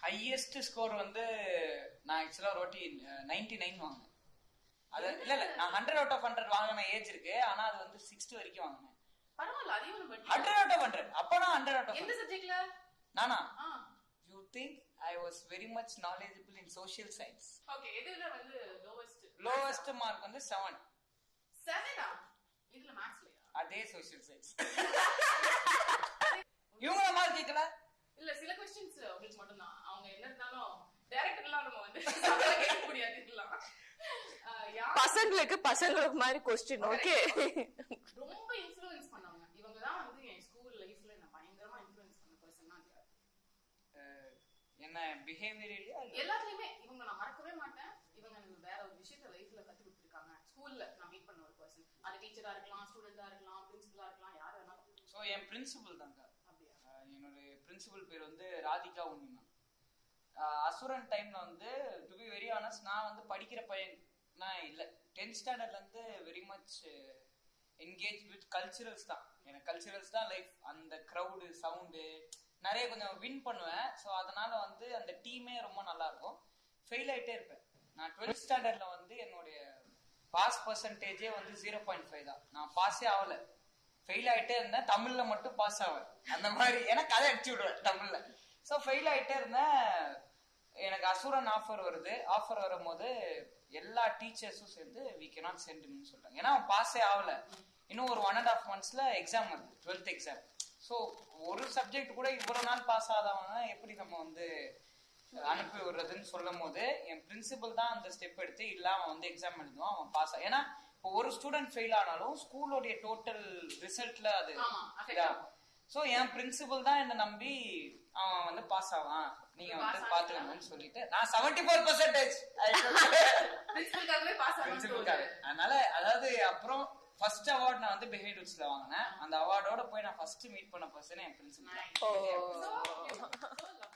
Highest score வந்து நான் ஆக்சுவலா ஒரு வாட்டி நைன்டி நைன் வாங்கினேன் அது இல்ல இல்ல நான் ஹண்ட்ரட் அவுட் ஆஃப் ஹண்ட்ரட் வாங்கின ஏஜ் இருக்கு ஆனா அது வந்து சிக்ஸ்த் வரைக்கும் வாங்கினேன் பரவாயில்ல அதையும் நம்ம படி- ஹண்ட்ரட் அவுட் ஆஃப் ஹண்ட்ரட் அப்போ நான் ஹண்ட்ரட் அவுட் ஆஃப் எந்த சப்ஜெக்ட்ல நானா ah you think I was very much knowledgeable in social science okay எதுல வந்து லோவஸ்ட் லோவஸ்ட் மார்க் வந்து செவன் செவனா இதுல மேக்ஸ்லயா அதே சோஷியல் சயின்ஸ் இவங்க மார்க் கேட்கல இல்ல சில கொஸ்டின்ஸ் உங்களுக்கு மட்டும் தான் அவங்க என்ன இருந்தாலும் டைரக்டர்லாம் நம்ம வந்து சவாலா கேட்க முடியாது இதெல்லாம் ஆஹ் யார் பசங்களுக்கு பசங்களுக்கு மாதிரி கொஸ்டின் ஓகே ரொம்ப இன்ஃப்ளூயன்ஸ் பண்ணவங்க இவங்க தான் வந்து என் ஸ்கூல் லைஃப்ல என்ன பயங்கரமா இன்ஃப்ளூயன்ஸ் பண்ண பர்சன் தான் யார் என்ன பிஹேவியர் எல்லாத்துலயுமே இவங்க நான் மறக்கவே மாட்டேன் இவங்க எனக்கு வேற ஒரு விஷயத்த லைஃப்ல கத்து கொடுத்துருக்காங்க ஸ்கூல்ல நான் மீட் பண்ண ஒரு பர்சன் அது டீச்சரா இருக்கலாம் ஸ்டூடெண்டா இருக்கலாம் பிரின்சிபலா இருக்கலாம் யார் வேணாலும் ஸோ என் பிரின்சிபல் தாங்க அப்படியா ஆஹ் என்னோட பிரின்சிபல் பேர் வந்து ராதிகா உன்னிமா அசுரன் டைம்ல வந்து டு பி வெரி ஆனஸ்ட் நான் வந்து படிக்கிற பையன் நான் இல்லை டென்த் ஸ்டாண்டர்ட்ல இருந்து very much engage with culturals தான் எனக்கு கல்ச்சுரல்ஸ் தான் லைஃப் அந்த க்ரௌடு சவுண்டு நிறைய கொஞ்சம் வின் பண்ணுவேன் ஸோ அதனால வந்து அந்த டீமே ரொம்ப நல்லா இருக்கும் ஃபெயில் ஆயிட்டே இருப்பேன் நான் டுவெல்த் ஸ்டாண்டர்ட்ல வந்து என்னுடைய பாஸ் பர்சன்டேஜே வந்து ஜீரோ பாயிண்ட் ஃபைவ் தான் நான் பாஸே ஆகல ஃபெயில் ஆயிட்டே இருந்தேன் தமிழ்ல மட்டும் பாஸ் ஆவேன் அந்த மாதிரி ஏன்னா கதை அடிச்சு விடுவேன் தமிழ்ல ஸோ ஃபெயில் ஆயிட்டே இருந்தேன் எனக்கு அசுரன் ஆஃபர் வருது ஆஃபர் வரும்போது எல்லா டீச்சர்ஸும் சேர்ந்து வி cannot சென்ட் ன்னு சொல்றாங்க ஏன்னா அவன் பாஸே ஆகல இன்னும் ஒரு ஒன் அண்ட் ஆஃப் மந்த்ஸ்ல எக்ஸாம் வருது டுவெல்த் எக்ஸாம் ஸோ ஒரு சப்ஜெக்ட் கூட இவ்வளவு நாள் பாஸ் ஆகாதவங்க எப்படி நம்ம வந்து அனுப்பி விடுறதுன்னு சொல்லும் போது என் பிரின்சிபல் தான் அந்த ஸ்டெப் எடுத்து இல்ல அவன் வந்து எக்ஸாம் எழுதுவான் அவன் பாஸ் ஏன்னா இப்போ ஒரு ஸ்டூடெண்ட் ஃபெயில் ஆனாலும் ஸ்கூலோடைய டோட்டல் ரிசல்ட்ல அது ஆமா, affect இதா ஆகும். சோ என் பிரின்சிபல் தான் என்ன நம்பி அவன் வந்து பாஸ் ஆவான் நீங்க நீ வந்து pass பாத்துக்கங்கன்னு சொல்லிட்டு நான் செவன்டி ஃபோர் பர்சன்டேஜ் பிரின்சிபலுக்காகவே பாஸ் பிரின்சிபலுக்காக அதனால அதாவது அப்புறம் ஃபர்ஸ்ட் அவார்ட் நான் வந்து பிஹேவியர்ஸ்ல வாங்கினேன் அந்த அவார்டோட போய் நான் ஃபர்ஸ்ட் மீட் பண்ண பர்சன் என் principal Nice. Oh. So, so lovely.